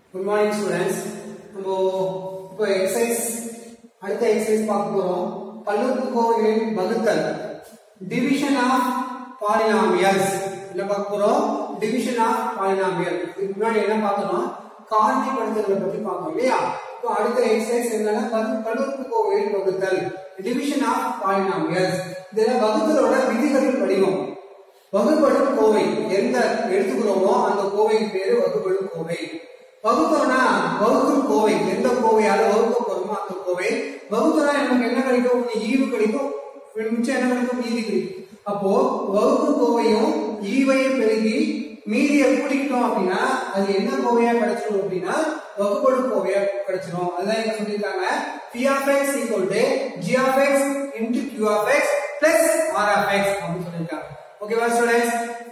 Good morning students நம்ம இப்போ exercise அடுத்த எக்ஸசைஸ் பார்க்க போறோம் பல்லுறுப்புக்கோவைகளின் வகுத்தல் டிவிஷன் ஆஃப் பாலினாமியல்ஸ் என்ன பார்க்க போறோம் டிவிஷன் ஆஃப் பாலினாமியல் இதுக்கு முன்னாடி என்ன பார்த்தோம்னா காரணிப்படுத்துதலை பத்தி பார்த்தோம் இல்லையா இப்போ அடுத்த எக்ஸசைஸ் என்னன்னா பல்லு- பல்லுறுப்புக்கோவைகளின் வகுத்தல் டிவிஷன் ஆஃப் பாலினாமியல்ஸ் இதுல வகுத்தலோட விதிகளின் வடிவம் வகுப்படும் கோவை எந்த எடுத்துக்கிறோமோ அந்த கோவைக்கு பேரு வகுப்படும் கோவை வகுத்தோம்னா வகுக்கும் கோவை எந்த கோவையால வகுக்க போறோமோ அந்த கோவை வகுத்தோம்னா நமக்கு என்ன கிடைக்கும் ஒண்ணு ஈவு கிடைக்கும் மிச்சம் என்ன கிடைக்கும் மீதி கிடைக்கும் அப்போ வகுக்கும் கோவையும் ஈவையும் பெருகி மீதியை கூட்டிக்கிட்டோம் அப்படின்னா அது என்ன கோவையா கிடைச்சிடும் அப்படின்னா வகுப்படும் கோவையா கிடைச்சிடும் அதுதான் இங்க சொல்லியிருக்காங்க p of x equal to g of x into q of x plus r of x அப்படின்னு சொல்லியிருக்காங்க ஓகேவா ஸ்டூடெண்ட்ஸ்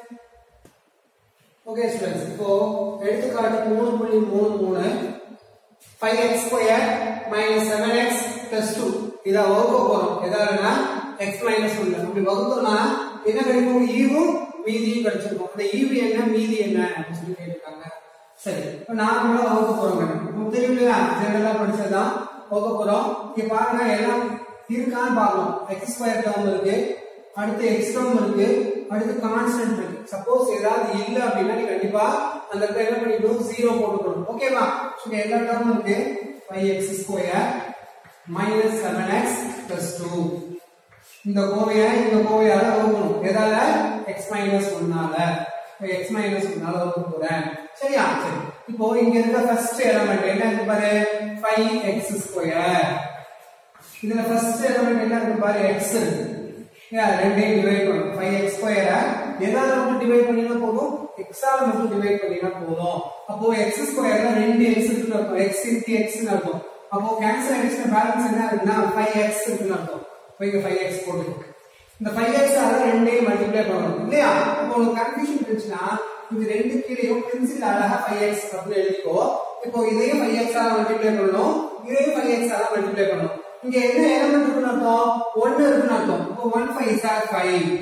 ஓகே ஸ்டூடெண்ட்ஸ் இப்போ எடுத்துக்காட்டு மூணு புள்ளி மூணு மூணு five x square minus seven x plus two இதை வகுக்க போறோம் எதாவதுனா எக்ஸ் மைனஸ் ஒன்று அப்படி வகுத்தோம்னா என்ன கிடைக்கும் ஈவும் மீதியும் கிடைச்சிருக்கும் அந்த ஈவு என்ன மீதி என்ன அப்படின்னு சொல்லி கேட்டிருக்காங்க சரி இப்போ நார்மலா வகுக்க போறோம் நமக்கு தெரியும் இல்லையா ஜெனரலா படிச்சதுதான் வகுக்க போறோம் இங்க பாருங்க எல்லாம் இருக்கான்னு பார்க்கணும் எக்ஸ் ஸ்கொயர் டேர்ம் இருக்கு அடுத்து எக்ஸ் டேர்ம் இருக்கு அடுத்து கான்ஸ்டன்ட் இருக்கு சப்போஸ் ஏதாவது இல்ல அப்படின்னா நீ கண்டிப்பா அந்த இடத்துல என்ன பண்ணிக்கணும் ஜீரோ போட்டுக்கணும் ஓகேவா ஸோ எல்லா டேர்மும் இருக்கு five x square minus seven x plus two இந்த கோவையை இந்த கோவையால வகுக்கணும் எதால எக்ஸ் மைனஸ் ஒன்னால எக்ஸ் மைனஸ் ஒன்னால வகுக்க போறேன் சரியா சரி இப்போ இங்க இருக்க ஃபர்ஸ்ட் எலமெண்ட் என்ன இருக்கு பாரு ஃபைவ் எக்ஸ் ஸ்கொயர் இதுல ஃபர்ஸ்ட் எலிமெண்ட் என்ன இருக்கு பாரு x இருக்கு ஏன் ரெண்டையும் டிவைட் பண்ணணும் 5x ஸ்கொயர எதால மட்டும் டிவைட் பண்ணினா போதும் x ஆல மட்டும் டிவைட் பண்ணினா போதும் அப்போ x ஸ்கொயர்ல ரெண்டு x இருக்குன்னு அர்த்தம் x into x னு அர்த்தம் அப்போ கேன்சல் ஆயிடுச்சுன்னா பேலன்ஸ் என்ன இருக்குன்னா 5x இருக்குன்னு அர்த்தம் இப்போ இங்க 5x போட்டு இந்த 5x ஆல ரெண்டையும் மல்டிப்ளை பண்ணணும் இல்லையா இப்போ உங்களுக்கு கன்ஃபியூஷன் இருந்துச்சுன்னா இது ரெண்டு கீழையும் பென்சில் அழகா 5x அப்படின்னு எழுதிக்கோ இப்போ இதையும் 5x ஆல மல்டிப்ளை பண்ணணும் இதையும் 5x ஆல மல்டிப்ளை பண்ணணும் இங்க என்ன எலிமெண்ட் இருக்குன்னு அர்த்தம் 1 இருக்குன்னு அர்த்தம் அப்போ 1 5 is 5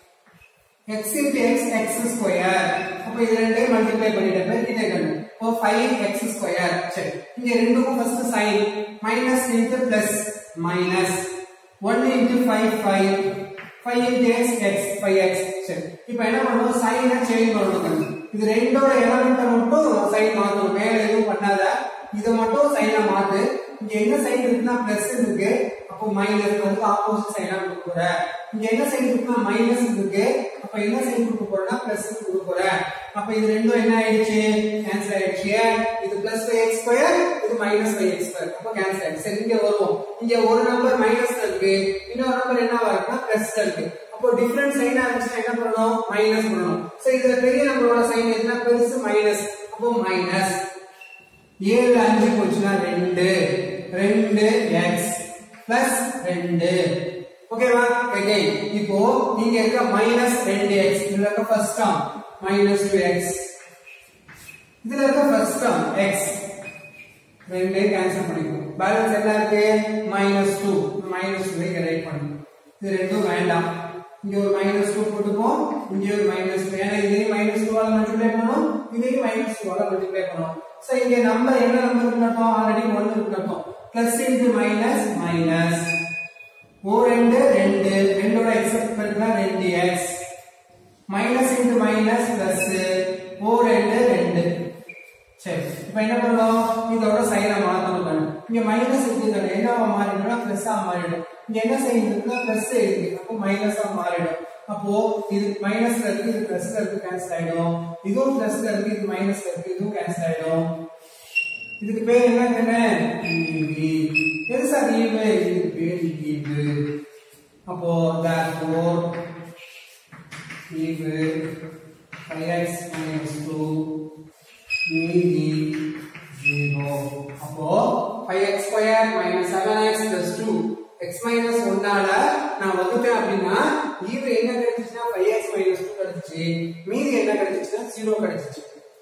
x into x x square அப்போ இது ரெண்டையும் மல்டிப்ளை பண்ணிட்டேன் பெருக்கிட்டே கண்ணு இப்போ 5x ஸ்கொயர் சரி இங்க ரெண்டுக்கும் first sign minus into plus minus 1 into 5 5 5 into x x 5x சரி இப்போ என்ன பண்ணணும் சைனை சேஞ்ச் பண்ணணும் கண்ணு இது ரெண்டோட எலிமெண்ட்டை மட்டும் சைன் மாத்தணும் மேல எதுவும் பண்ணாத இதை மட்டும் சைனா மாத்து இங்க என்ன சைன் இருக்குன்னா பிளஸ் இருக்கு அப்போ மைனஸ் வந்து ஆப்போசிட் சைனா கொடுக்க போற இங்க என்ன சைன் இருக்குன்னா மைனஸ் இருக்கு அப்ப என்ன சைன் கொடுக்க போறேன்னா பிளஸ் கொடுக்க போறேன் அப்ப இது ரெண்டும் என்ன ஆயிடுச்சு கேன்சல் ஆயிடுச்சு இது பிளஸ் பை எக்ஸ் ஸ்கொயர் இது மைனஸ் பை எக்ஸ் ஸ்கொயர் அப்போ கேன்சல் ஆயிடுச்சு சரி இங்க வருவோம் இங்க ஒரு நம்பர் மைனஸ்ல இருக்கு இன்னொரு நம்பர் என்ன வருதுன்னா பிளஸ்ல இருக்கு அப்போ டிஃபரண்ட் சைனா இருந்துச்சுன்னா என்ன பண்ணணும் மைனஸ் பண்ணணும் சோ இதுல பெரிய நம்பரோட சைன் எதுனா பெருசு மைனஸ் அப்போ மைனஸ் ஏழு அஞ்சு போச்சுன்னா ரெண்டு ரெண்டு எக்ஸ் பிளஸ் ரெண்டு ஓகேவா அகைன் இப்போ இங்க இருக்க மைனஸ் ரெண்டு எக்ஸ் இதுல இருக்க first term minus two x இதுல இருக்க ஃபர்ஸ்ட் டேர்ம் எக்ஸ் ரெண்டே கேன்சல் பண்ணிக்கணும் பேலன்ஸ் என்ன இருக்கு மைனஸ் டூ மைனஸ் டூ இங்க ரைட் பண்ணணும் இது ரெண்டும் வேண்டாம் இங்க ஒரு மைனஸ் டூ போட்டுப்போம் இங்க ஒரு மைனஸ் டூ ஏன்னா இதையும் மைனஸ் டூவால மல்டிப்ளை பண்ணணும் இதையும் மைனஸ் டூவால மல்டிப்ளை பண்ணணும் சோ இங்க நம்பர் என்ன நம்பர் இருக்கட்டும் ஆல்ரெடி ஒன் இருக்கட்டும் பிளஸ் இன்டு மைனஸ் மைனஸ் ஓ ரெண்டு ரெண்டு ரெண்டோட எக்ஸப்ட் பண்ணினா ரெண்டு x minus into minus plus ஓ ரெண்டு ரெண்டு சரி இப்போ என்ன பண்ணலாம் இதோட சைனை மாத்தணும் கண்ணு இங்க மைனஸ் இருக்கு கண்ணு என்னவா மாறிடும்னா பிளஸ்ஸா மாறிடும் இங்க என்ன சைன் இருக்குன்னா பிளஸ் இருக்கு அப்போ மைனஸா மாறிடும் அப்போ இது மைனஸ்ல இருக்கு இது பிளஸ்ல இருக்கு கேன்சல் ஆயிடும் இதுவும் பிளஸ்ல இருக்கு இது மைனஸ்ல இருக்கு இதுவும் கேன்சல் ஆயிடும் இதுக்கு பேர் என்ன கண்ணு ஈவு எது சார் ஈவு இதுக்கு பேர் ஈவு அப்போ therefore ஈவு 5x minus 2 மீதி 0 அப்போ 5x square minus 7x plus 2 x minus 1 ஆல நான் வகுத்தேன் அப்படின்னா ஈவு என்ன கிடைச்சிச்சுன்னா 5x minus 2 கிடைச்சிச்சு மீதி என்ன கிடைச்சிச்சுன்னா 0 கிடைச்சிச்சு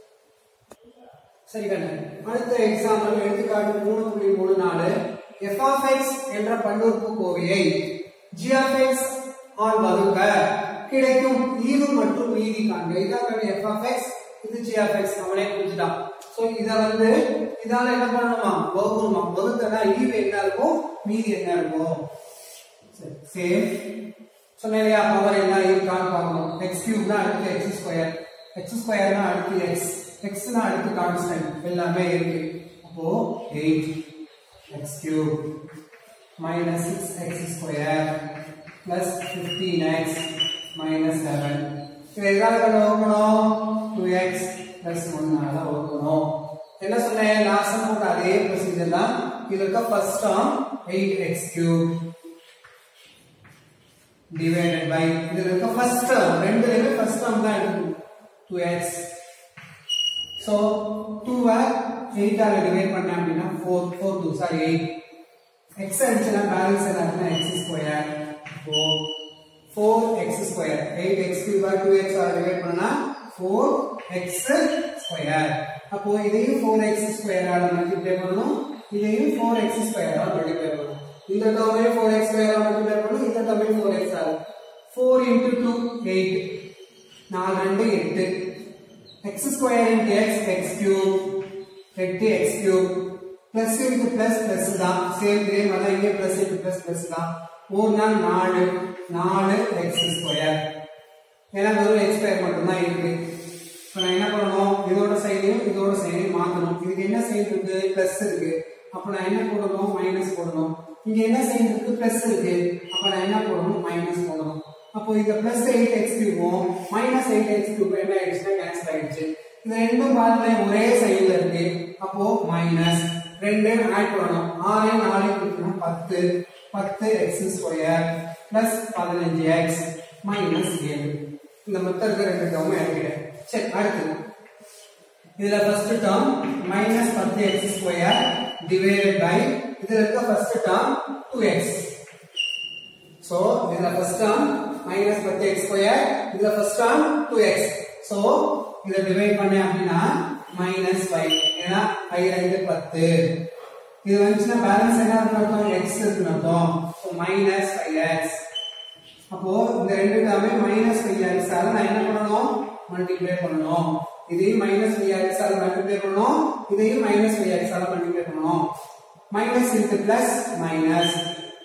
சரி கண்ணு அடுத்த எக்ஸாம்பிள் எடுத்துக்காட்டு மூணு புள்ளி மூணு நாலு எஃப் ஆஃப் எக்ஸ் என்ற பல்லுறுப்புக்கோவையை ஜி ஆஃப் எக்ஸ் ஆல் வகுக்க கிடைக்கும் ஈவு மற்றும் மீதி காண்க இதான் எஃப் ஆஃப் எக்ஸ் இது ஜி ஆஃப் எக்ஸ் அவனே புரிஞ்சுட்டான் சோ இத வந்து இதால என்ன பண்ணணுமா வகுக்கணுமா வகுத்தனா ஈவு என்ன இருக்கும் மீதி என்ன இருக்கும் சரி சேம் சொன்னேன் இல்லையா பவர் என்ன இருக்கான்னு பார்க்கணும் எக்ஸ் கியூப்னா அடுத்து எக்ஸ் ஸ்கொயர் எக்ஸ் ஸ்கொயர்னா அடுத்து எக்ஸ் எக்ஸ்னா அடுத்து கான்ஸ்டன்ட் எல்லாமே இருக்கு அப்போ eight x cube minus 6x square plus 15x minus 7 இது எதால கண்டு வகுக்கணும் 2x plus 1 ஆல வகுக்கணும் என்ன சொன்னேன் லாஸ்ட் போட்ட அதே ப்ரொசீஜர் தான் இது இருக்க first term 8x cube divided by இது இருக்க ஃபர்ஸ்ட் டேர்ம் ரெண்டுலயுமே ஃபர்ஸ்ட் டேர்ம் தான் எடுக்கணும் 2x so 2 8 ஆல டிவைட் பண்ணேன் அப்படின்னா 4 4 2 சாரி 8 x அடிச்சனா பேலன்ஸ் என்ன ஆகுதுன்னா x ஸ்கொயர் அப்போ 4x square 8x cube 2x ஆல டிவைட் பண்ணா 4x ஸ்கொயர் அப்போ இதையும் 4x ஸ்கொயர் ஆல மல்டிப்ளை பண்ணனும் இதையும் 4x ஸ்கொயர் ஆல மல்டிப்ளை பண்ணனும் இந்த டேர்மே 4x ஸ்கொயர் ஆல மல்டிப்ளை பண்ணனும் இந்த டேர்மே 4x ஆல 4 into 2 8 நாலு ரெண்டு எட்டு x square into x x cube 8x cube plus into plus plus தான் சேம் இதே மாதிரி இங்கே பிளஸ் இன்டு பிளஸ் பிளஸ் தான் ஒரு நாள் நாலு நாலு எக்ஸ் ஸ்கொயர் ஏன்னா வெறும் எக்ஸ் ஸ்கொயர் மட்டும்தான் இருக்கு இப்போ நான் என்ன பண்ணணும் இதோட சைனையும் இதோட சைனையும் மாற்றணும் இதுக்கு என்ன சைன் இருக்கு பிளஸ் இருக்கு அப்போ நான் என்ன போடணும் மைனஸ் போடணும் இங்க என்ன சைன் இருக்கு பிளஸ் இருக்கு அப்போ நான் என்ன போடணும் மைனஸ் போடணும் அப்போ இங்க பிளஸ் எயிட் எக்ஸ் கியூபும் மைனஸ் எயிட் எக்ஸ் கியூப் என்ன ஆயிடுச்சுன்னா கேன்சல் ஆயிடுச்சு இது ரெண்டும் பாருங்க ஒரே சைடுல இருக்கு அப்போ மைனஸ் ரெண்டு ஆட் பண்ணணும் ஆறு நாலு கொடுத்தோம்னா பத்து பத்து எக்ஸ் ஸ்கொயர் பிளஸ் பதினஞ்சு எக்ஸ் மைனஸ் ஏழு இந்த மொத்தம் இருக்க ரெண்டு டேர்மும் எழுதிட்டேன் சரி அடுத்து இதுல ஃபர்ஸ்ட் டேர்ம் மைனஸ் பத்து எக்ஸ் ஸ்கொயர் டிவைடட் பை இதுல இருக்க first term two x so இதுல ஃபர்ஸ்ட் டேர்ம் மைனஸ் பத்து எக்ஸ் ஸ்கொயர் இதுல first term two x so இதை டிவைட் பண்ணேன் அப்படின்னா மைனஸ் ஃபைவ் ஏன்னா ஃபைவ் ரெண்டு பத்து இது வந்துச்சுன்னா பேலன்ஸ் என்ன இருக்குன்னு அர்த்தம் எக்ஸ் இருக்குன்னு அர்த்தம் ஸோ மைனஸ் ஃபைவ் எக்ஸ் அப்போ இந்த ரெண்டு டேர்மே மைனஸ் ஃபைவ் எக்ஸ் ஆல நான் என்ன பண்ணணும் மல்டிப்ளை பண்ணணும் இதையும் மைனஸ் ஃபைவ் எக்ஸ் ஆல மல்டிப்ளை பண்ணணும் இதையும் மைனஸ் ஃபைவ் எக்ஸ் ஆல மல்டிப்ளை பண்ணணும் மைனஸ் இன்ட்டு பிளஸ் மைனஸ்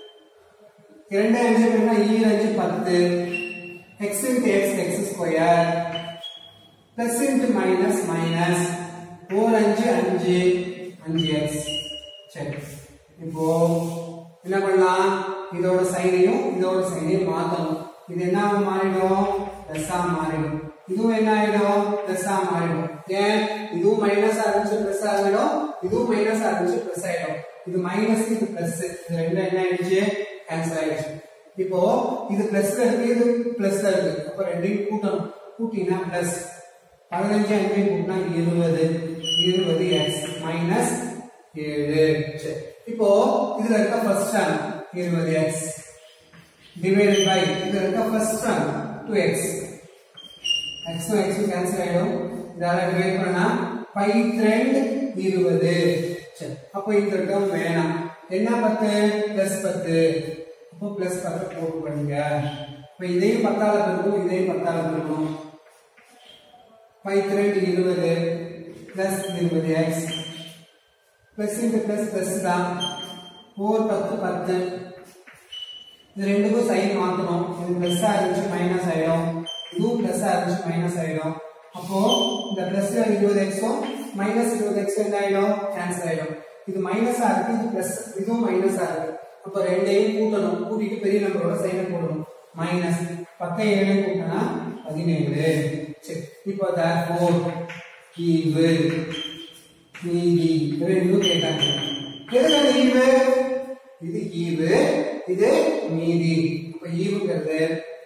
இரண்டு அஞ்சு அப்படின்னா ஈர அஞ்சு பத்து x into x x square plus into minus minus ஓர் அஞ்சு அஞ்சு அஞ்சு எக்ஸ் சரி இப்போ என்ன பண்ணலாம் இதோட சைனையும் இதோட சைனையும் மாத்தணும் இது என்ன மாறிடும் பிளஸ்ஸா மாறிடும் இதுவும் என்ன ஆயிடும் பிளஸ்ஸா மாறிடும் ஏன் இதுவும் மைனஸ் ஆரம்பிச்சு பிளஸ் ஆகிடும் இதுவும் மைனஸ் ஆரம்பிச்சு பிளஸ் ஆயிடும் இது மைனஸ் இது பிளஸ் இது ரெண்டும் என்ன ஆயிடுச்சு கேன்சல் ஆயிடுச்சு இப்போ இது பிளஸ்ல இருக்கு இது பிளஸ்ல இருக்கு அப்ப ரெண்டையும் கூட்டணும் கூட்டினா பிளஸ் பதினஞ்சு அஞ்சு கூட்டினா இருபது இருபது எக்ஸ் மைனஸ் ஏழு சரி இப்போ இதுல இருக்க ஃபர்ஸ்ட் டேர்ம் இருபது எக்ஸ் டிவைடட் பை இதுல இருக்க ஃபர்ஸ்ட் டேர்ம் டூ எக்ஸ் எக்ஸும் எக்ஸும் கேன்சல் ஆயிடும் இதால டிவைட் பண்ணா பை ரெண்டு இருபது சரி அப்போ இந்த டேர்ம் வேணாம் என்ன பத்து பிளஸ் பத்து அப்போ பிளஸ் பத்து போட்டு பண்ணுங்க இப்போ இதையும் பத்தால பெருக்கும் இதையும் பத்தால பெருக்கணும் பை ரெண்டு இருபது பிளஸ் இருபது x plus into plus plus தான் ஃபோர் பத்து பத்து இது ரெண்டுக்கும் சைன் மாற்றணும் இது பிளஸ் ஆயிருந்துச்சு மைனஸ் ஆயிடும் இதுவும் பிளஸ் ஆயிருந்துச்சு மைனஸ் ஆயிடும் அப்போ இந்த பிளஸ்ல இருபது எக்ஸும் மைனஸ் இருபது எக்ஸும் என்ன ஆயிடும் கேன்சல் ஆயிடும் இது மைனஸா இருக்கு இது பிளஸ் இதுவும் மைனஸா இருக்கு அப்போ ரெண்டையும் கூட்டணும் கூட்டிட்டு பெரிய நம்பரோட சைனை போடணும் மைனஸ் பத்தை ஏழு கூட்டினா பதினேழு சரி இப்போ தேர்ஃபோர் ஈவு மீதி ரெண்டும் கேட்டாங்க எதுக்கு ஈவு இது ஈவு இது மீதி அப்ப ஈவுங்கிறது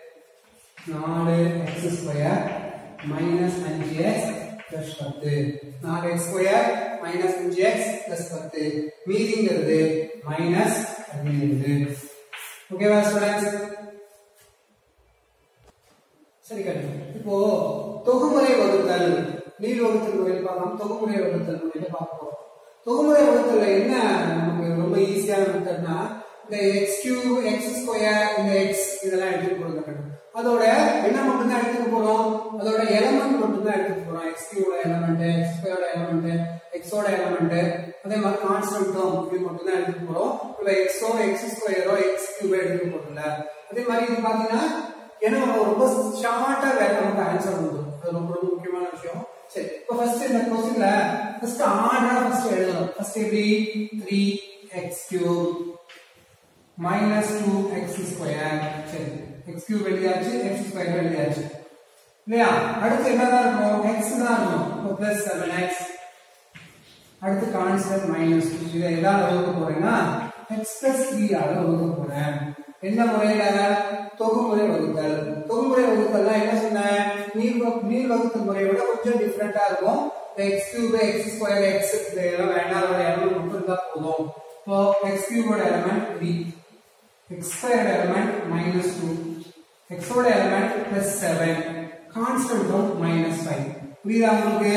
நாலு எக்ஸ் ஸ்கொயர் மைனஸ் அஞ்சு எக்ஸ் பிளஸ் பத்து நாலு எக்ஸ் ஸ்கொயர் மைனஸ் அஞ்சு எக்ஸ் பிளஸ் பத்து மீதிங்கிறது மைனஸ் பதினேழு ஓகேவா ஸ்டூடெண்ட்ஸ் சரி கட்டு இப்போ தொகுமுறை வகுத்தல் நீர் வகுத்தல் முறையில் பார்க்கலாம் தொகுமுறை வகுத்தல் முறையில பார்ப்போம் தொகுமுறை வகுத்தல்ல என்ன நமக்கு ரொம்ப ஈஸியான மெத்தட்னா இந்த எக்ஸ் கியூப் எக்ஸ் ஸ்கொயர் இந்த எக்ஸ் இதெல்லாம் எடுத்து கொடுக்கணும் அதோட என்ன மட்டும் தான் எடுத்துக்க போறோம் அதோட எலமெண்ட் மட்டும் தான் எடுத்துக்க போறோம் x ஓட எலமெண்ட் x ஸ்கொயரோட எலமெண்ட் x ஓட எலமெண்ட் அதே மாதிரி கான்ஸ்டன்ட் டேர்ம் இது மட்டும் தான் எடுத்துக்க போறோம் இப்ப x ஓ x ஸ்கொயரோ x கியூபோ எடுத்துக்க போறோம்ல அதே மாதிரி இது பாத்தீங்கன்னா ஏன்னா ரொம்ப ஷார்ட்டா வேற நமக்கு ஆன்சர் வந்துடும் அது ரொம்ப ரொம்ப முக்கியமான விஷயம் சரி இப்போ ஃபர்ஸ்ட் இந்த क्वेश्चनல ஃபர்ஸ்ட் ஆர்டரா ஃபர்ஸ்ட் எழுதணும் ஃபர்ஸ்ட் எப்படி 3x cube minus two x square சரி எக்ஸ் கியூப் எழுதியாச்சு எக்ஸ் ஸ்கொயர் எழுதியாச்சு இல்லையா அடுத்து என்னதான் இருக்கும் எக்ஸ் தான் இருக்கும் இப்போ பிளஸ் செவன் எக்ஸ் அடுத்து கான்ஸ்டன்ட் மைனஸ் டூ இதை எதாவது வகுக்க போறேன்னா எக்ஸ் பிளஸ் த்ரீ ஆல வகுக்க போறேன் எந்த முறையில தொகுமுறை வகுத்தல் தொகுமுறை வகுத்தல்னா என்ன சொன்னேன் நீர் வகு- நீர் வகுத்தல் முறையை விட கொஞ்சம் டிஃப்ரெண்டா இருக்கும் x cube x square x இதெல்லாம் வேண்டாம் அதோட எலமெண்ட் மட்டும் இருந்தா போதும் இப்போ எக்ஸ் கியூபோட element three x squared element minus 2 x ஓட element plus 7 constant term minus 5 புரியுதா உங்களுக்கு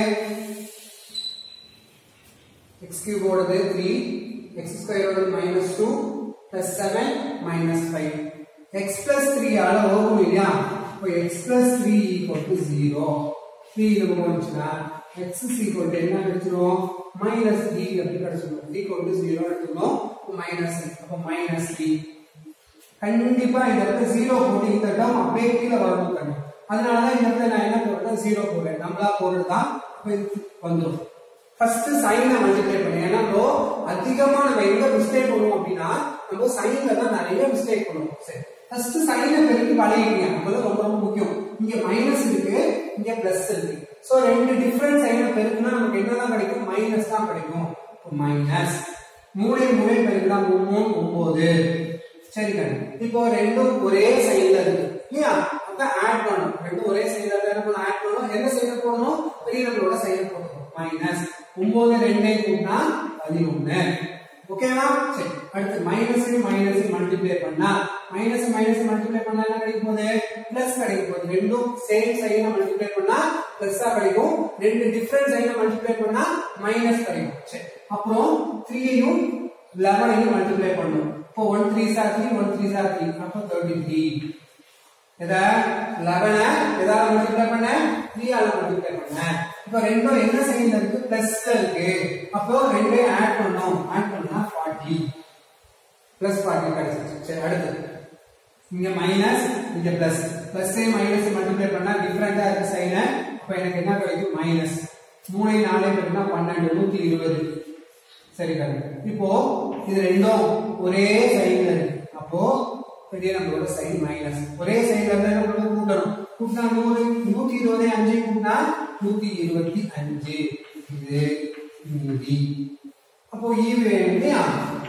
x cube ஓடது 3 x square ஓடது minus 2 plus 7 minus 5 x plus 3 ஆல வகுக்கும் இல்லையா இப்போ x plus 3 equal to 0 3 இது பக்கம் வந்துச்சுன்னா x is equal to என்ன கிடைச்சிரும் minus 3 அப்படி கிடைச்சிரும் equal to 0 எடுத்துக்கணும் minus அப்போ minus 3 கண்டிப்பா இந்த இடத்துல ஜீரோ போட்டு இந்த டேர்ம் அப்படியே கீழே வரணும் கண்ணு அதனாலதான் இந்த இடத்துல நான் என்ன போடுறேன் ஜீரோ போடுறேன் நம்மளா போடுறதுதான் அப்ப இது வந்துடும் ஃபர்ஸ்ட் சைனை மல்டிப்ளை பண்ணி ஏன்னா bro, அதிகமா நம்ம எங்க மிஸ்டேக் பண்ணுவோம் அப்படின்னா நம்ம சைன்ல தான் நிறைய மிஸ்டேக் பண்ணுவோம் சரி ஃபர்ஸ்ட் சைனை பெருக்கி பழகிங்க அப்பதான் ரொம்ப ரொம்ப முக்கியம் இங்க மைனஸ் இருக்கு இங்க பிளஸ் இருக்கு சோ ரெண்டு டிஃபரண்ட் சைனை பெருக்குனா நமக்கு என்னதான் கிடைக்கும் மைனஸ் தான் கிடைக்கும் மைனஸ் மூணே மூணே பெருக்குனா மூணு மூணு ஒன்பது சரி கண்ணு இப்போ ரெண்டும் ஒரே சைடுல இருக்கு இல்லையா அப்ப ஆட் பண்ணணும் ரெண்டும் ஒரே சைடுல இருந்தா என்ன பண்ணணும் ஆட் பண்ணணும் என்ன சைடுல போடணும் பெரிய நம்பரோட சைடுல போடணும் மைனஸ் ஒன்பது ரெண்டே கூட்டினா பதினொன்னு ஓகேவா சரி அடுத்து மைனஸ் மைனஸ் மல்டிப்ளை பண்ணா மைனஸ் மைனஸ் மல்டிப்ளை பண்ணா என்ன கிடைக்கும் போது பிளஸ் கிடைக்கும் போது ரெண்டும் சேம் சைடுல மல்டிப்ளை பண்ணா பிளஸ்ஸா கிடைக்கும் ரெண்டு டிஃபரண்ட் சைடுல மல்டிப்ளை பண்ணா மைனஸ் கிடைக்கும் சரி அப்புறம் த்ரீயையும் லெவனையும் மல்டிப்ளை பண்ணும் இப்போ one three are three one three are three அப்போ தேர்ட்டி த்ரீ இதை லெவனை எதாவது மல்டிப்ளை பண்ண த்ரீ ஆல மல்டிப்ளை பண்ண இப்போ ரெண்டும் என்ன சைன்ல இருக்கு பிளஸ்ல இருக்கு அப்போ ரெண்டையும் ஆட் பண்ணோம் ஆட் பண்ணா ஃபார்ட்டி பிளஸ் ஃபார்ட்டி கிடைச்சிருச்சு சரி அடுத்து இங்க மைனஸ் இங்க பிளஸ் பிளஸ் மைனஸ் மல்டிப்ளை பண்ணா டிஃபரெண்டா இருக்கு சைன அப்ப எனக்கு என்ன கிடைக்கும் மைனஸ் மூணு நாலே பெருனா பன்னெண்டு நூத்தி இருபது சரி கரெக்ட் இப்போ இது ரெண்டும் ஒரே சைடுல இருக்கு அப்போ பெரிய நம்மளோட சைன் மைனஸ் ஒரே சைடுல இருந்தா என்ன பண்ணணும் கூட்டணும் கூட்டினா நூறு நூத்தி இருபது அஞ்சு கூட்டினா நூத்தி இருபத்தி அஞ்சு இது மீதி அப்போ ஈவு வேணும் இல்லையா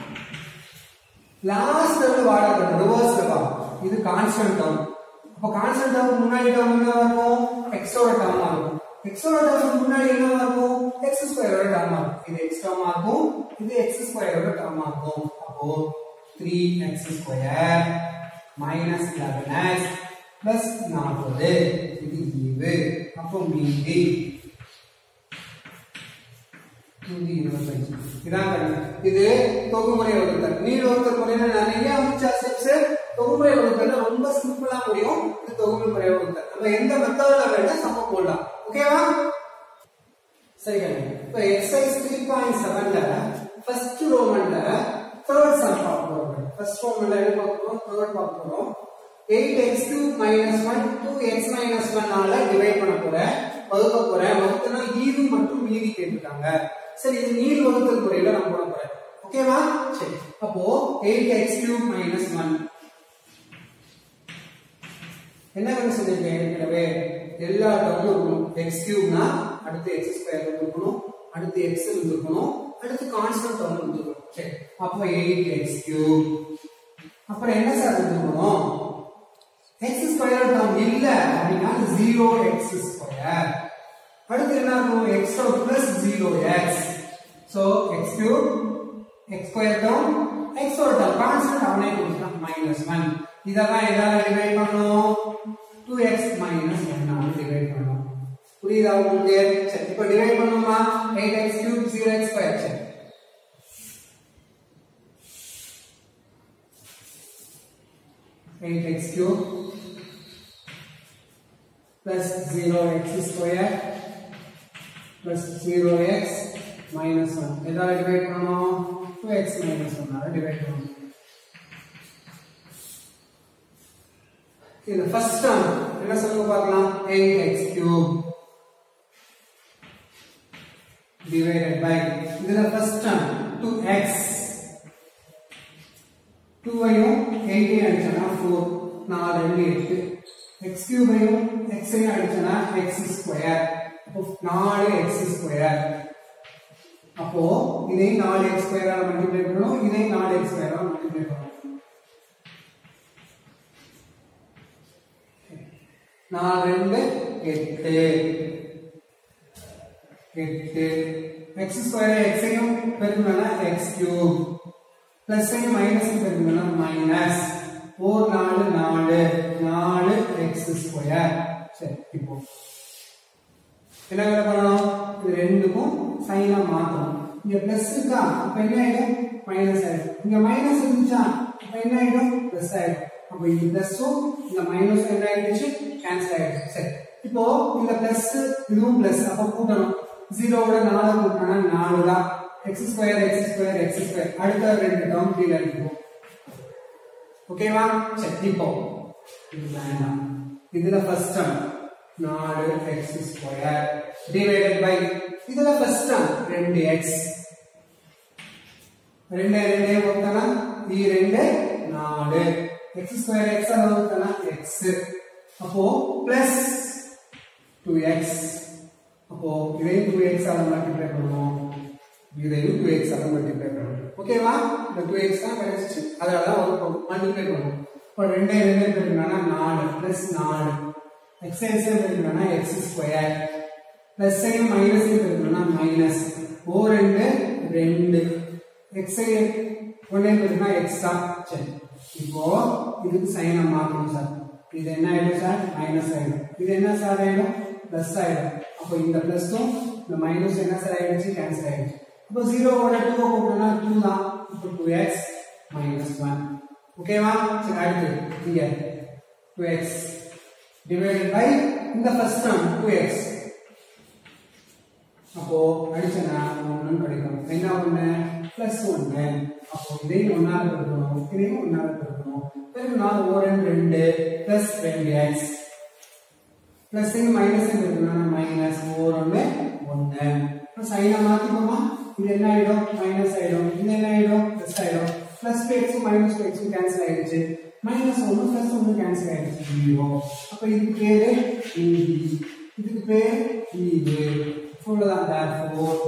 லாஸ்ட் லெவல் வாடகை ரிவர்ஸ் லெவல் இது கான்ஸ்டன்ட் டேர்ம் அப்போ கான்ஸ்டன்ட் டேர்ம் முன்னாடி டேர்ம் என்ன இருக்கும் எக்ஸோட டேர்மா இருக்கும் எக்ஸோட டேர்ம் முன்னாடி என்ன இருக்கும் எக்ஸ் ஸ்கொயரோட டேர்மா இருக்கும் இது எக்ஸ் டேர்மா இருக்கும் இது எக்ஸ் ஸ்கொயரோட டேர்மா இருக்கும் அப்போ three x square minus eleven x plus நாற்பது இது ஈவு அப்போ மீதி நூத்தி இருபத்தஞ்சு இதான் கணக்கு. இது தொகுமுறை வகுத்தல் நீர் வகுத்தல் முறையில நிறைய அமிச்சா ஸ்டெப்ஸ் தொகுமுறை வகுத்தல் ரொம்ப சிம்பிளா முடியும் இது தொகுமுறை வகுத்தல் நம்ம எந்த மெத்தட்ல வேணா சம போடலாம் ஓகேவா சரி கண்ணு. இப்ப எக்ஸசைஸ் த்ரீ பாயிண்ட் செவன்ல ஃபர்ஸ்ட் ரோமன்ல தேர்ட் சம் பார்க்க போறோம் ஃபர்ஸ்ட் ரோமன்ல என்ன பார்க்க போறோம் தேர்ட் பார்க்க போறோம் eight x two minus one two x minus ஒன்னால டிவைட் பண்ண போறேன் வகுக்க போறேன் வகுத்துனா ஈது மற்றும் மீதி கேட்டிருக்காங்க சரி இது நீர் வகுத்தல் முறையில நான் போட போறேன் ஓகேவா சரி அப்போ eight x cube minus one என்ன பண்ண சொல்லியிருக்கேன் ஏற்கனவே எல்லா டேர்மும் இருக்கணும் எக்ஸ் கியூப்னா அடுத்து எக்ஸ் ஸ்கொயர் இருக்கணும் அடுத்து எக்ஸ் இருக்கணும் அடுத்து கான்ஸ்டன்ட் டேர்ம் இருக்கணும் சரி அப்போ எயிட் எக்ஸ் கியூப் அப்புறம் என்ன சார் இருக்கணும் எக்ஸ் ஸ்கொயர் டேர்ம் இல்ல அப்படின்னா ஜீரோ எக்ஸ் ஸ்கொயர் அடுத்து என்ன இருக்கும் x plus zero x so x cube x square term x ஒரு டேர்ம் கான்ஸ்டன்ட் அவனே கொடுத்துட்டான் மைனஸ் ஒன் இதெல்லாம் எதால டிவைட் பண்ணணும் டூ எக்ஸ் மைனஸ் ஒன்னால டிவைட் பண்ணணும் புரியுதா உங்களுக்கு சரி இப்போ டிவைட் பண்ணுமா eight x cube zero x square சரி eight x cube plus 0x square plus 0x minus 1 எதால டிவைட் பண்ணோம் 2x minus 1 ஆல டிவைட் பண்ணோம் இந்த ஃபர்ஸ்ட் டேர்ம் என்ன சொல்லுங்க பார்க்கலாம் 8x cube divided by இதுல ஃபர்ஸ்ட் டேர்ம் 2x 2 ஐயும் 8 ஐயும் அடிச்சனா 4 4 2 8 x cube ஐயும் x ஐயும் அடிச்சனா x ஸ்கொயர் அப்போ 4x ஸ்கொயர் அப்போ இதை 4x ஸ்கொயரால மல்டிப்ளை பண்ணனும் இதை 4x ஸ்கொயரால மல்டிப்ளை பண்ணனும் நாலு ரெண்டு எட்டு எட்டு எக்ஸ் ஸ்கொயர் எக்ஸையும் பெருக்கணும்னா எக்ஸ் கியூப் பிளஸ் ஐயும் மைனஸ் பெருக்கணும்னா மைனஸ் ஃபோர் நாலு நாலு நாலு எக்ஸ் ஸ்கொயர் சரி இப்போ என்ன வேலை பண்ணணும் இது ரெண்டுக்கும் சைனா மாத்தணும் இங்க பிளஸ் இருக்கா அப்ப என்ன ஆயிடும் மைனஸ் ஆயிடும் இங்க மைனஸ் இருந்துச்சா அப்ப என்ன ஆயிடும் பிளஸ் ஆயிடும் அப்ப இந்த பிளஸும் இந்த மைனஸும் என்ன ஆயிடுச்சு கேன்சல் ஆயிடுச்சு சரி இப்போ இந்த பிளஸ் இதுவும் பிளஸ் அப்ப கூட்டணும் ஜீரோவோட நாலு கூட்டினா நாலு தான் x square x square x square அடுத்த ரெண்டு டேர்ம் கீழே அடிப்போம் ஓகேவா சரி இப்போ இது வேண்டாம் இதுல ஃபர்ஸ்ட் டேர்ம் நாலு எக்ஸ் ஸ்கொயர் டிவைடட் பை இதுல ஃபர்ஸ்ட் டேர்ம் ரெண்டு எக்ஸ் ரெண்டு ரெண்டே ஒருத்தனா ಈ ரெண்டு நாலு எக்ஸ் ஸ்கொயர் எக்ஸ் ஒருத்தனா எக்ஸ் அப்போ பிளஸ் டூ எக்ஸ் அப்போ இதையும் டூ எக்ஸ் ஆல மல்டிப்ளை பண்ணுவோம் இதையும் டூ எக்ஸ் ஆல மல்டிப்ளை பண்ணுவோம் ஓகேவா இந்த டூ எக்ஸ் தான் கிடைச்சிச்சு அதனால தான் ஒரு மல்டிப்ளை பண்ணுவோம் இப்போ ரெண்டே ரெண்டே பெருக்கணும்னா நாலு பிளஸ் நாலு எக்ஸ் எக்ஸ் பெருக்கணும்னா எக்ஸ் ஸ்கொயர் பிளஸ் ஐயும் மைனஸ் பெருக்கணும்னா மைனஸ் ஓ ரெண்டு ரெண்டு எக்ஸ் ஒன்னே பெருக்கணும்னா எக்ஸ் தான் சரி இப்போ இதுக்கு சைனை மாற்றணும் சார் இது என்ன ஆயிடும் சார் மைனஸ் ஆயிடும் இது என்ன சார் ஆயிடும் பிளஸ் ஆயிடும் அப்போ இந்த பிளஸும் இந்த மைனஸ் என்ன சார் ஆயிடுச்சு கேன்சல் ஆயிடுச்சு அப்போ ஜீரோவோட டூ போட்டோம்னா டூ தான் இப்போ டூ எக்ஸ் மைனஸ் ஒன் ஓகேவா சரி அடுத்து இங்க டூ எக்ஸ் டிவைடட் பை இந்த ஃபர்ஸ்ட் டேர்ம் டூ எக்ஸ் அப்போ அடிச்சனா ஒன்னு கிடைக்கும் என்ன ஒண்ணு பிளஸ் ஒன்னு அப்போ இதையும் ஒன்னால பெருக்கணும் இதையும் ஒன்னால பெருக்கணும் பிறகு நாலு ஓ ரெண்டு ரெண்டு பிளஸ் ரெண்டு எக்ஸ் பிளஸ் மைனஸ் இருக்கணும் மைனஸ் ஓர் ஒன்று ஒன்று சைனை மாற்றிப்போமா இது என்ன ஆயிடும் மைனஸ் ஆயிடும் இது என்ன ஆயிடும் பிளஸ் ஆயிடும் பிளஸ் எக்ஸும் மைனஸ் எக்ஸும் கேன்சல் ஆயிடுச்சு மைனஸ் ஒன்று பிளஸ் ஒன்று கேன்சல் ஆயிடுச்சு ஜீரோ அப்போ இதுக்கு பேரு இந்தி இதுக்கு பேர் ஈவு அவ்வளோதான் தேர்ஃபோர்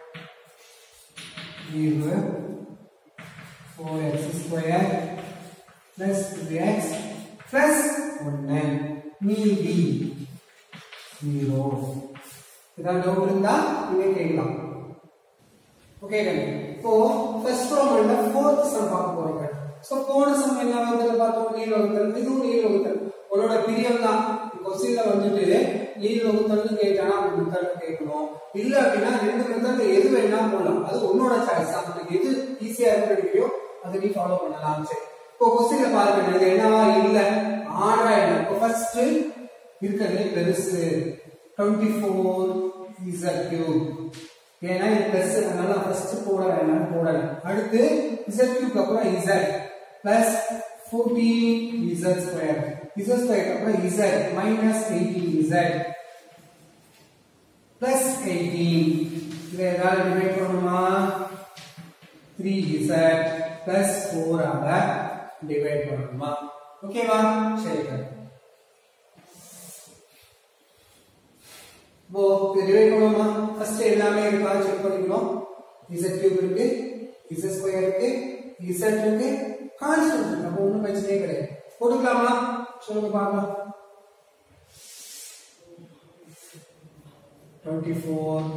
ஈவு four x square plus x plus ஒன்று மீதி ஜீரோ ஏதாவது டவுட் இருந்தா நீங்க கேட்கலாம் ஓகே இப்போ ஃபர்ஸ்ட் ப்ராப்ளம்ல ஃபோர்த் சம் பார்க்க போறோம் சோ போன சம் என்ன வந்து பார்த்தோம் நீல் வகுத்தல் இதுவும் நீல் வகுத்தல் உன்னோட பிரியம் தான் கொஸ்டின்ல வந்துட்டு நீல் வகுத்தல்னு கேட்டானா அந்த மெத்தட் கேட்கணும் இல்ல அப்படின்னா ரெண்டு மெத்தட்ல எது வேணா போடலாம் அது உன்னோட சாய்ஸ் தான் உனக்கு எது ஈஸியா இருக்கிறதையோ அதை நீ ஃபாலோ பண்ணலாம் சரி இப்போ கொஸ்டின்ல பாருங்க இது என்னவா இல்ல ஆனா என்ன இப்போ ஃபர்ஸ்ட் இருக்கிறது பெருசு twenty four is a cube ஏன்னா இது பிளஸ் அதனால ஃபர்ஸ்ட் போட வேண்டாம் போடல அடுத்து இசட் கியூப் அப்புறம் z plus fourteen z square z square அப்புறம் z minus eighteen z plus eighteen இதை ஏதாவது டிவைட் பண்ணணுமா த்ரீ இசட் பிளஸ் ஃபோர் ஆக டிவைட் பண்ணணுமா ஓகேவா சரி இப்போ டிவைட் பண்ணுவோமா ஃபர்ஸ்ட் எல்லாமே இருக்கா செக் பண்ணிக்கணும் z கியூப் இருக்கு z ஸ்கொயர் இருக்கு z இருக்கு கான்ஸ்டன்ட் இருக்கு அப்போ ஒன்றும் பிரச்சனையே கிடையாது போட்டுக்கலாமா சொல்லுங்க பார்க்கலாம் twenty four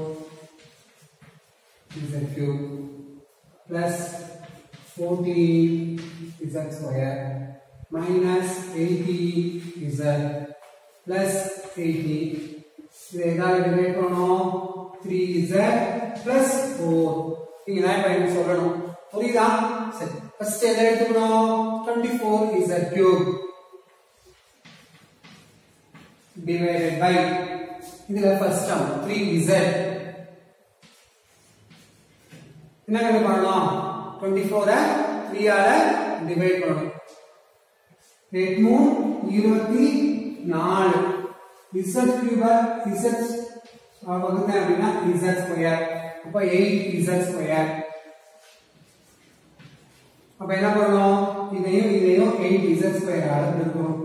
z cube plus fourteen z square minus eighty z plus eighty இது எதாவது டிவைட் பண்ணோம் த்ரீ இசட் பிளஸ் ஃபோர் நீங்க தான் இப்போ எனக்கு சொல்லணும் புரியுதா சரி ஃபர்ஸ்ட் எதை எடுத்துக்கணும் twenty four z cube divided by இதுல first term 3z என்ன கண்டு பண்ணணும் 24 ஐ 3 ஆல டிவைட் பண்ணணும் எட்டு மூணு இருபத்தி நாலு இசட் கியூபர் இசட் வகுத்தேன் அப்படின்னா இசட் ஸ்கொயர் அப்ப எயிட் இசட் ஸ்கொயர் அப்ப என்ன பண்ணணும் இதையும் இதையும் எயிட் இசட் ஸ்கொயர் ஆல பெருக்கணும்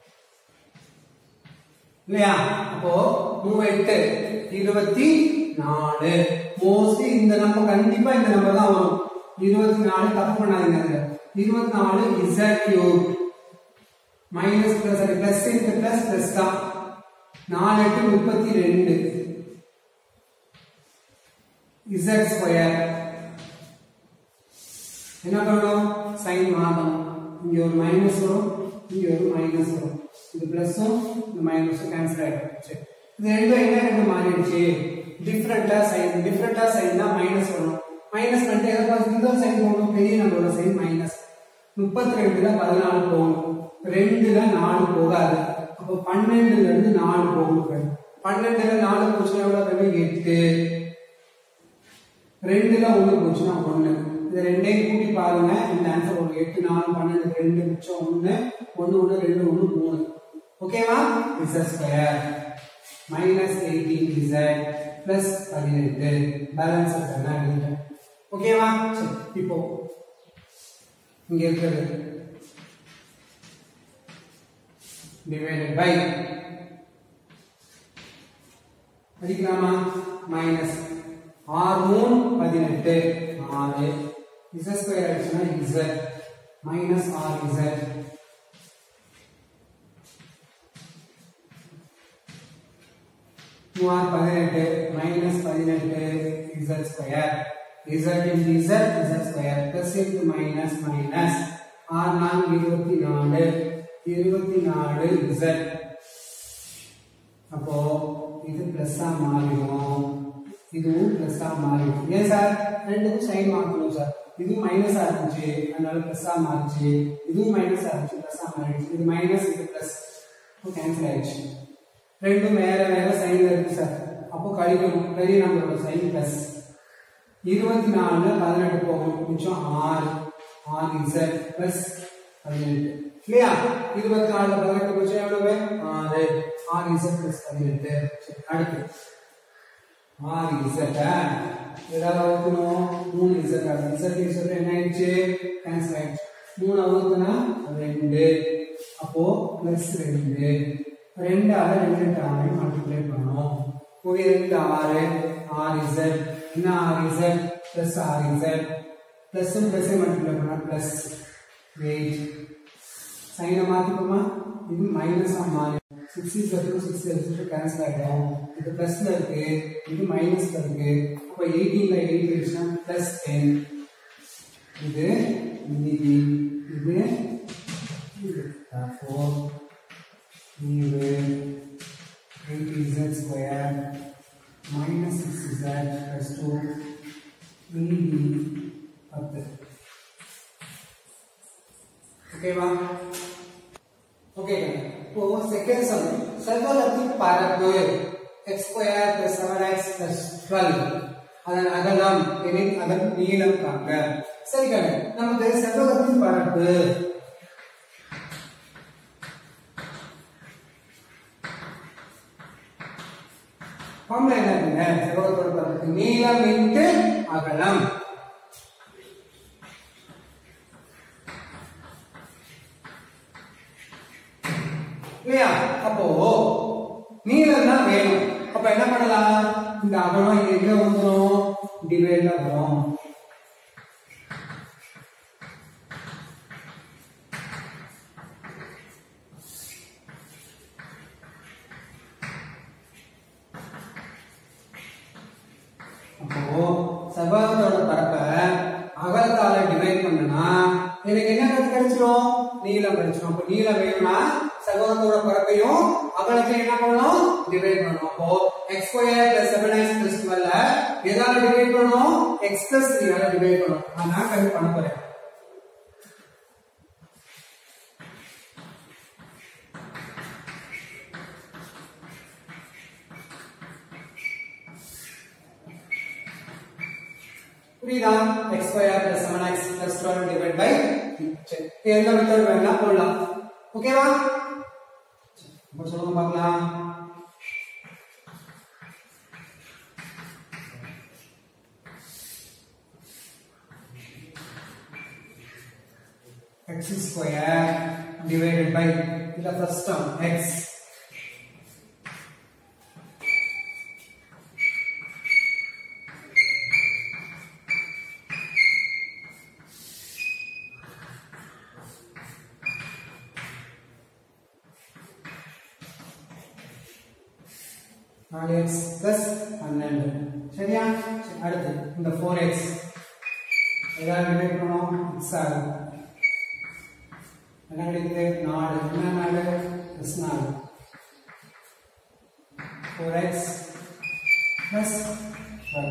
இல்லையா அப்போ மூவெட்டு இருபத்தி நாலு மோஸ்ட்லி இந்த நம்பர் கண்டிப்பா இந்த நம்பர் தான் வரும் இருபத்தி நாலு தப்பு பண்ணாதீங்க இருபத்தி நாலு z cube minus plus plus into plus plus தான் நாலு எட்டு முப்பத்தி ரெண்டு இசட் ஸ்கொயர் என்ன பண்ணணும் சைன் மாறணும் இங்க ஒரு மைனஸ் வரும் இங்க ஒரு மைனஸ் வரும் இது பிளஸும் இந்த மைனஸும் கேன்சல் ஆயிடும் சரி இது ரெண்டும் என்ன ரெண்டு மாறிடுச்சு டிஃப்ரெண்டா சைன் டிஃப்ரெண்டா சைன் தான் மைனஸ் வரும் மைனஸ் பண்ணிட்டு எதை பார்த்து இந்த சைன் போகணும் பெரிய நம்பரோட சைன் மைனஸ் முப்பத்தி ரெண்டுல பதினாலு போகணும் ரெண்டுல நாலு போகாது அப்போ பன்னெண்டுல இருந்து நாலு போகணும் பன்னெண்டுல நாலு போச்சுன்னா எவ்வளவு வேணும் எட்டு ரெண்டுல ஒண்ணு போச்சுன்னா ஒண்ணு இது ரெண்டையும் கூட்டி பாருங்க இந்த ஆன்சர் ஒரு எட்டு நாலு பன்னெண்டு ரெண்டு மிச்சம் ஒண்ணு ஒண்ணு ஒண்ணு ரெண்டு ஒண்ணு மூணு ஓகேவா z square minus eighteen z plus பதினெட்டு பேலன்ஸ் என்ன எழுதிட்டேன் ஓகேவா சரி இப்போ இங்க இருக்கிறது divided by அடிக்கலாமா மைனஸ் ஆறு மூணு பதினெட்டு ஆறு இசட் ஸ்கொயர் ஆயிடுச்சுன்னா இசட் மைனஸ் ஆர் இசட் மூவாறு பதினெட்டு மைனஸ் பதினெட்டு z square z into z z square plus into minus minus ஆறு நான்கு இருபத்தி நாலு இருபத்தி நாலு இசட் அப்போ இது பிளஸ்ஸா மாறிடும் இதுவும் பிளஸ்ஸா மாறிடும் ஏன் சார் ரெண்டுக்கும் சைன் மாற்றணும் சார் இது மைனஸா இருந்துச்சு அதனால பிளஸ்ஸா மாறிச்சு இதுவும் மைனஸா இருந்துச்சு பிளஸ்ஸா மாறிடுச்சு இது மைனஸ் இது பிளஸ் கேன்சல் ஆயிடுச்சு ரெண்டும் வேற வேற சைன் இருக்கு சார் அப்போ கழிக்கணும் பெரிய நம்பரோட சைன் பிளஸ் இருபத்தி நாலுல பதினெட்டு போகணும் மிச்சம் ஆறு ஆறு இசட் பிளஸ் பதினெட்டு இல்லையா இருபத்தி நாலுல பதினெட்டு மிச்சம் எவ்வளவு ஆறு ஆறு இசட் பிளஸ் பதினெட்டு சரி, அடுத்து ஆறு இசட் ஏதாவது வகுக்கணும் மூணு இசட் இசட் இசட் என்ன ஆயிடுச்சு கேன்சல் ஆயிடுச்சு மூணு வகுக்குனா ரெண்டு அப்போ பிளஸ் ரெண்டு ரெண்டால ரெண்டு டேர்மையும் மல்டிப்ளை பண்ணணும் ஒரு ரெண்டு ஆறு ஆறு இசட் என்ன ஆறு இசட் பிளஸ் ஆறு இசட் பிளஸ் பிளஸ் மல்டிப்ளை பண்ணா பிளஸ் எயிட் சைனை மாத்திப்போமா இது மைனஸா மாறி சிக்ஸ் இஸ் எட்டு சிக்ஸ் எடுத்துட்டு கேன்சல் ஆகிடும் இது பிளஸ்ல இருக்கு இது மைனஸ்ல இருக்கு அப்போ எயிட்டீன்ல எயிட் இருந்துச்சுன்னா பிளஸ் டென் இது மீதி இது இது ஃபோர் இது eight z square minus six z plus two மீதி பத்து ஓகேவா ஓகே இப்போ செகண்ட் சம் செவ்வகத்தின் பரப்பு x square plus seven x plus twelve அதன் அகலம் எனில் அதன் நீளம் காண்க சரி கண்ணு நமக்கு செவ்வகத்தின் பரப்பு ஃபார்முலா என்ன இருக்குங்க செவ்வகத்தோட பரப்பு நீளம் இன்ட்டு அகலம் இல்லையா அப்போ நீளம் தான் வேணும் அப்ப என்ன பண்ணலாம் இந்த அகலம் இங்க எங்க வந்துடும் டிவைட்ல வரும் அப்போ செவ்வகத்தோட பரப்பை அகலத்தால டிவைட் பண்ணனா எனக்கு என்ன கருத்து கிடைச்சிரும் நீளம் கிடைச்சிரும் அப்போ நீளம் வேணும்னா செவ்வகத்தோட பரப்பையும் அகலத்தையும் என்ன பண்ணணும் டிவைட் பண்ணணும் அப்போ x square plus seven x plus twelve எதால டிவைட் பண்ணணும் எக்ஸ் பிளஸ் த்ரீயால டிவைட் பண்ணணும் நான் நான் கருத்து பண்ண போறேன் புரியுதா x square plus seven x plus twelve divide by சரி இது எந்த மெத்தட் வேணா போடலாம் ஓகேவா இப்போ சொல்லுங்க பார்க்கலாம் x square divided by the first term x நாலு எக்ஸ் பிளஸ் பன்னெண்டு சரியா சரி, அடுத்து இந்த ஃபோர் எக்ஸ் ஏதாவது டிவைட் பண்ணோம் எக்ஸ் ஆகும் என்ன கிடைக்குது நாலு என்ன நாலு பிளஸ் நாலு ஃபோர் எக்ஸ் பிளஸ் டுவெல்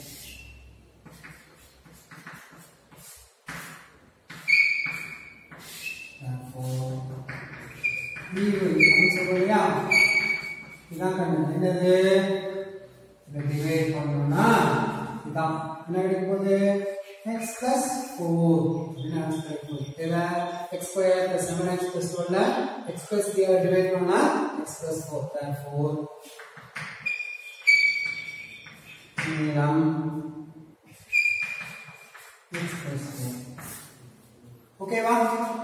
ஈவு அப்படின்னு சொல்றோம் இல்லையா இதான் கண்ணு என்னது இதை டிவைட் பண்ணோம்னா இதான் என்ன கிடைக்க போகுது x plus 4 என்ன ஆன்சர் கிடைக்கும் இதுல x square plus 7x plus 1 ல x plus 3 ஆல டிவைட் பண்ணா x plus 4 therefore நீளம் x plus 4 ஓகேவா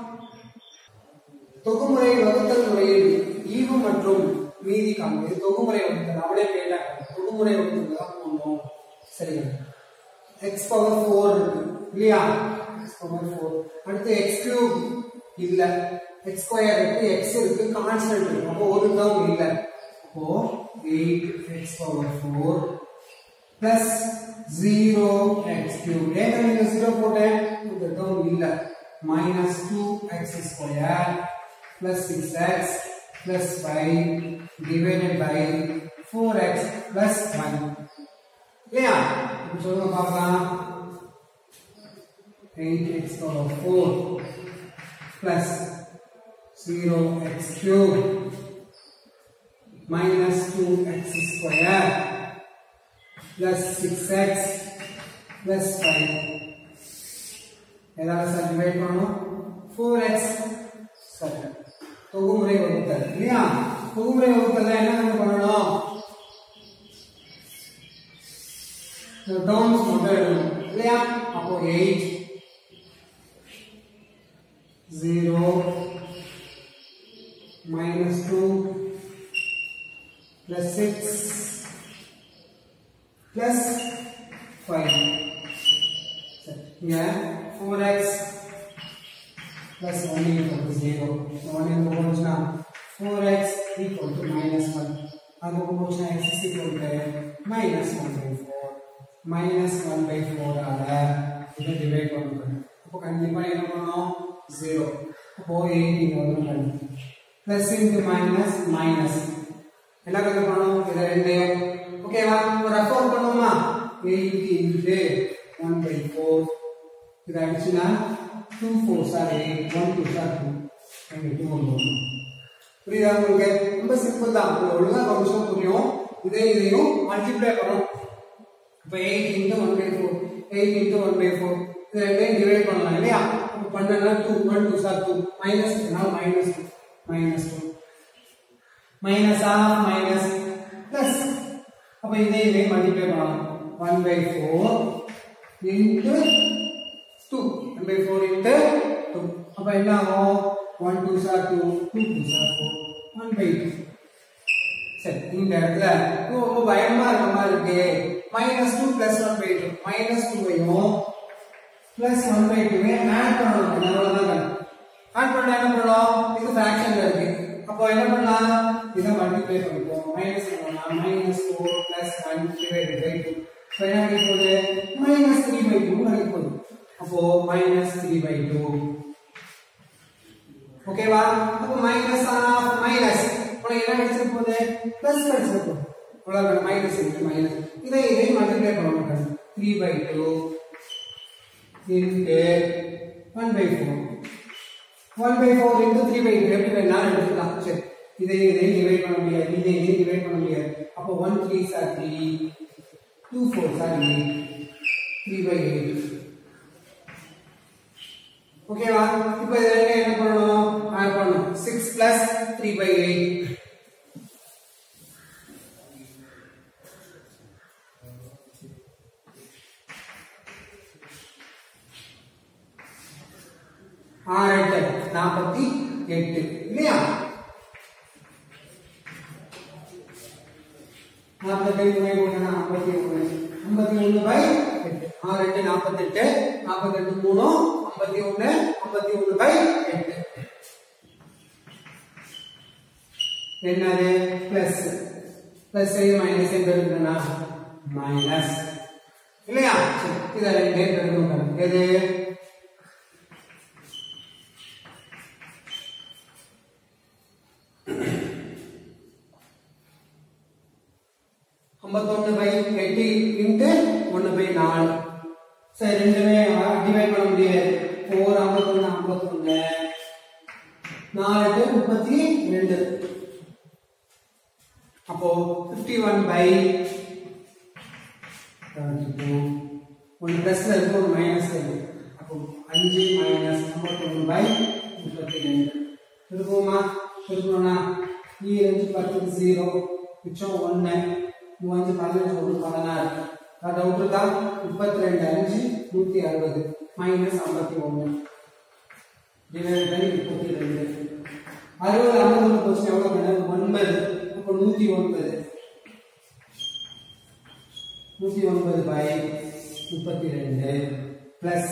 தொகுமுறை வகுத்தல் முறையில் ஈவு மற்றும் மீதி காணும் இது தொகுமுறை வகுத்தல் அவளே கேட்டா தொகுமுறை வகுத்தல் தான் போடணும் சரிங்க எக்ஸ் பவர் ஃபோர் இருக்கு இல்லையா எக்ஸ் பவர் ஃபோர் அடுத்து எக்ஸ் கியூப் இல்ல எக்ஸ் ஸ்கொயர் இருக்கு எக்ஸ் இருக்கு கான்ஸ்டன்ட் இருக்கு அப்போ ஒரு டேர்ம் இல்ல அப்போ eight x power four plus zero x cube ஏன் நீங்க ஜீரோ போட்டேன் இந்த டேர்ம் இல்ல minus two x square plus 6x plus 5 divided by 4x plus 1 இல்லையா இப்போ சொல்லுங்க பார்க்கலாம் 8x power 4 plus 0x cube minus 2x square plus 6x plus 5 ஏதாவது சார் டிவைட் பண்ணணும் 4x சரி தொகுமுறை வகுத்தல் இல்லையா தொகுமுறை வகுத்தல் என்ன நம்ம பண்ணணும் டேர்ம்ஸ் மட்டும் எழுதணும் இல்லையா அப்போ eight zero minus two plus six plus five இங்க four x plus 1 equal to 0. So 1 into 1 is now 4x equal to minus 1. அது போச்சுனா x is equal to minus 1 by 4. minus 1 by 4 ஆல இதை டிவைட் பண்ணணும் அப்போ கண்டிப்பா என்ன பண்ணணும் 0 அப்போ 8 இங்க வந்து பிளஸ் இன்டு மைனஸ் மைனஸ் என்ன கண்டு பண்ணணும் இதை ரெண்டையும் ஓகேவா ரெஃபர் பண்ணுவோமா 8 இன்டு 1 by 4 இது அடிச்சுனா 2 4 சார் 8 1 2 சார் 2 அங்க 2 ஒன்று புரியுதா உங்களுக்கு ரொம்ப சிம்பிள் தான் உங்களுக்கு ஒழுங்கா கொஞ்சம் புரியும் இதே இதையும் மல்டிப்ளை பண்ணணும் இப்போ 8 இன்டு 1 பை 4 8 இன்டு 1 பை 4 இது ரெண்டையும் டிவைட் பண்ணலாம் இல்லையா அப்போ பண்ணனா 2 1 2 சார் 2 மைனஸ் இதனால் minus 2 minus 2 minus of minus plus அப்போ இதே இதே மல்டிப்ளை பண்ணலாம் 1 பை 4 இன்டு 2 1 by 4 into 2 அப்ப என்ன ஆகும் 1 2 சார் 2 2 2 சார் 4 1 by 2 சரி இந்த இடத்துல இது ரொம்ப பயமா இருக்க மாதிரி இருக்கு minus two plus one by two minus two பையும் பிளஸ் ஒன் பை டூவே ஆட் பண்ணணும் அவ்வளவுதான் ஆட் பண்ண என்ன பண்ணணும் இது ஃபிராக்ஷன்ல இருக்கு அப்போ என்ன பண்ணலாம் இதை மல்டிப்ளை பண்ணிப்போம் மைனஸ் பண்ணலாம் minus four plus one divided by two இப்போ என்ன கிடைக்க போகுது மைனஸ் த்ரீ பை டூ கிடைக்க போகுது அப்போ மைனஸ் த்ரீ பை டூ ஓகேவா அப்போ மைனஸ் ஆஃப் மைனஸ் உனக்கு என்ன கிடைச்சிட போகுது பிளஸ் கிடைச்சிட போகுது அவ்வளவு மைனஸ் இன்ட்டு மைனஸ் இதை இதை மல்டிப்ளை பண்ண மாட்டாங்க three by two into one by four one by four into three by two எப்படி வேணாலும் எடுத்துக்கலாம் சரி இதை இதை டிவைட் பண்ண முடியாது இதை இதை டிவைட் பண்ண முடியாது அப்போ one three are three two four are eight three by eight ஓகேவா இப்போ இது ரெண்டு என்ன பண்ணணும் ஆட் பண்ணணும் six plus three by eight ஆறு எட்டு நாற்பத்தி எட்டு இல்லையா நாற்பத்தி ஐந்து பை ஒன்று ஐம்பத்தி ஒன்று ஐம்பத்தி ஒன்று பை எட்டு ஆறு எட்டு நாற்பத்தெட்டு நாற்பத்தெட்டு மூணு ஐம்பத்தி ஒன்று ஐம்பத்தி ஒன்று பை எட்டு என்னது பிளஸ் பிளஸ் மைனஸ் பெருக்கணும்னா மைனஸ் இல்லையா சரி, இதை ரெண்டே பெருக்கணும் எது ஐம்பத்தொன்னு பை எட்டு இன்ட்டு ஒன்று பை நாலு சரி ரெண்டுமே டிவைட் பண்ண முடியாது ஃபோர் ஐம்பத்தொன்னு ஐம்பத்தொன்னு நாலு எட்டு முப்பத்தி ரெண்டு அப்போ ஃபிஃப்டி ஒன் பை ஒன்று ப்ளஸ்ல இருக்கு ஒரு மைனஸ் இருக்கு அப்போ அஞ்சு மைனஸ் ஐம்பத்தொன்று பை முப்பத்தி ரெண்டு இருக்குமா இருக்கணும்னா ஈ அஞ்சு பத்து ஜீரோ மிச்சம் ஒன்று மூவஞ்சு பதினஞ்சு ஒன்று பதினாறு டவுட் இருக்கா முப்பத்தி ரெண்டு அஞ்சு நூற்றி அறுபது மைனஸ் ஐம்பத்தி ஒன்று டிவைட் பை முப்பத்தி ரெண்டு அறுபது ஐம்பது கொஸ்டின் எவ்வளோ வேணும் ஒன்பது அப்போ நூற்றி ஒன்பது நூற்றி ஒன்பது பை முப்பத்தி ரெண்டு பிளஸ்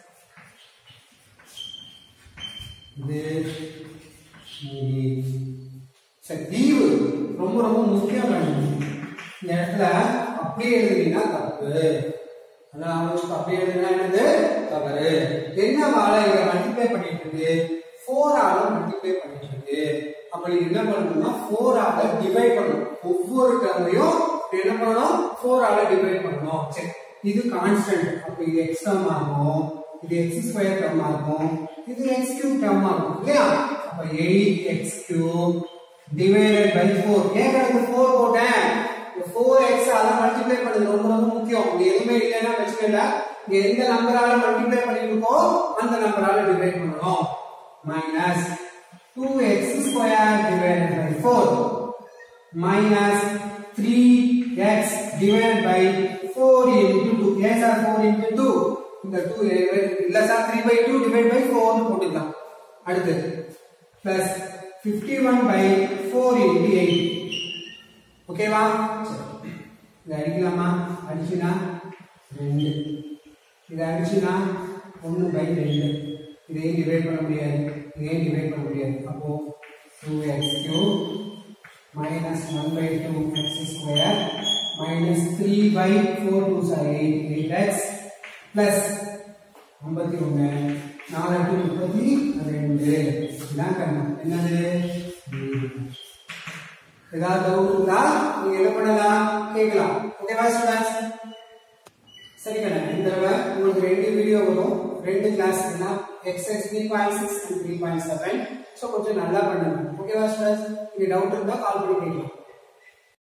இது மீதி சரி தீவு ரொம்ப ரொம்ப முக்கியம் வேணும் இந்த இடத்துல அப்படியே எழுதுனீங்கன்னா தப்பு அதான் அவங்களுக்கு அப்படியே எழுதுனா என்னது தவறு என்ன வாழை இதை மல்டிப்ளை பண்ணிட்டு இருக்கு ஃபோர் ஆல மல்டிப்ளை பண்ணிட்டு இருக்கு அப்ப நீங்க என்ன பண்ணணும்னா ஃபோர் ஆல டிவைட் பண்ணணும் ஒவ்வொரு டேர்மையும் என்ன பண்ணணும் ஃபோர் ஆல டிவைட் பண்ணணும் சரி இது கான்ஸ்டன்ட் அப்ப இது எக்ஸ் டேர்ம் ஆகும் இது எக்ஸ் ஸ்கொயர் டேர்ம் ஆகும் இது எக்ஸ் கியூப் டேர்ம் ஆகும் இல்லையா அப்ப eight x cube divided by four ஏன் எனக்கு ஃபோர் போட்டேன் ஃபோர் எக்ஸ் ஆல மல்டிப்ளை பண்ணது ரொம்ப ரொம்ப முக்கியம் இங்க எதுவுமே இல்லைன்னா பிரச்சனை இல்ல இங்க எந்த நம்பரால மல்டிப்ளை பண்ணிருக்கோ அந்த நம்பரால டிவைட் பண்ணணும் minus two x square divided by four minus three x divide by four into two ஏன் சார் ஃபோர் இன்டு டூ இந்த டூ இல்ல sir three by two divide by four போட்டுக்கலாம் அடுத்து plus fifty one by four into eight ஓகேவா சரி. இதை அடிக்கலாமா அடிச்சுனா ரெண்டு இதை அடிச்சுனா ஒன்று பை ரெண்டு இதையும் டிவைட் பண்ண முடியாது இதையும் டிவைட் பண்ண முடியாது அப்போ two x cube minus one by two x square minus three by four two are eight eight x plus ஐம்பத்தி ஒன்று நாலு எட்டு முப்பத்தி ரெண்டு இதான் கண்ணு என்னது ம். ஏதாவது டவுட் இருந்தா நீங்க என்ன பண்ணலாம் கேட்கலாம் ஓகேவா ஸ்டூடெண்ட்ஸ் சரி கண்ணா இந்த தடவை உங்களுக்கு ரெண்டு வீடியோ வரும் ரெண்டு class exercise three point six and three point seven so கொஞ்சம் நல்லா பண்ணுங்க ஓகேவா ஸ்டூடெண்ட்ஸ் நீங்க டவுட் இருந்தா கால் பண்ணி கேட்கலாம்